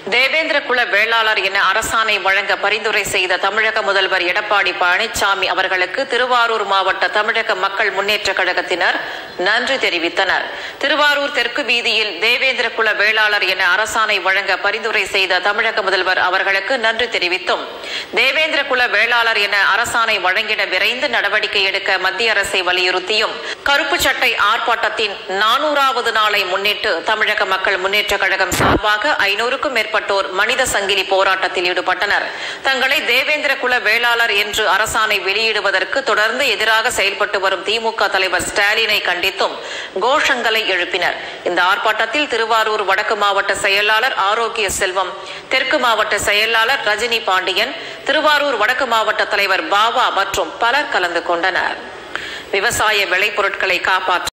தேவேந்திர குல வேளாளர் என அரசாணை வழங்க பரிந்துரை செய்த தமிழக முதல்வர் எடப்பாடி பழனிசாமி அவர்களுக்கு திருவாரூர் மாவட்ட தமிழக மக்கள் முன்னேற்ற கழகத்தினர் நன்றி தெரிவித்தனர் திருவாரூர் தெற்கு வீதியில் தேவேந்திர குல வேளாளர் என அரசாணை வழங்க பரிந்துரை செய்த தமிழக முதல்வர் அவர்களுக்கு நன்றி தெரிவித்தும் தேவேந்திர குல வேளாளர் என அரசாணை வழங்கிட விரைந்து நடவடிக்கை எடுக்க மத்திய அரசை வலியுறுத்தியும் கருப்பு சட்டை ஆர்ப்பாட்டத்தின் நானூறாவது நாளை முன்னிட்டு தமிழக மக்கள் முன்னேற்ற கழகம் சார்பாக ஐநூறுக்கும் மேற்பட்டோர் மனித சங்கிலி போராட்டத்தில் ஈடுபட்டனர் தங்களை தேவேந்திர குல வேளாளர் என்று அரசாணை வெளியிடுவதற்கு தொடர்ந்து எதிராக செயல்பட்டு வரும் திமுக தலைவர் ஸ்டாலினை கண்டித்தும் கோஷங்களை எழுப்பினர் இந்த ஆர்ப்பாட்டத்தில் திருவாரூர் வடக்கு மாவட்ட செயலாளர் ஆரோக்கிய செல்வம் தெற்கு மாவட்ட செயலாளர் ரஜினி பாண்டியன் திருவாரூர் வடக்கு மாவட்ட தலைவர் பாவா மற்றும் பலர் கலந்து கொண்டனர் விவசாய விளைபொருட்களை காப்பாற்ற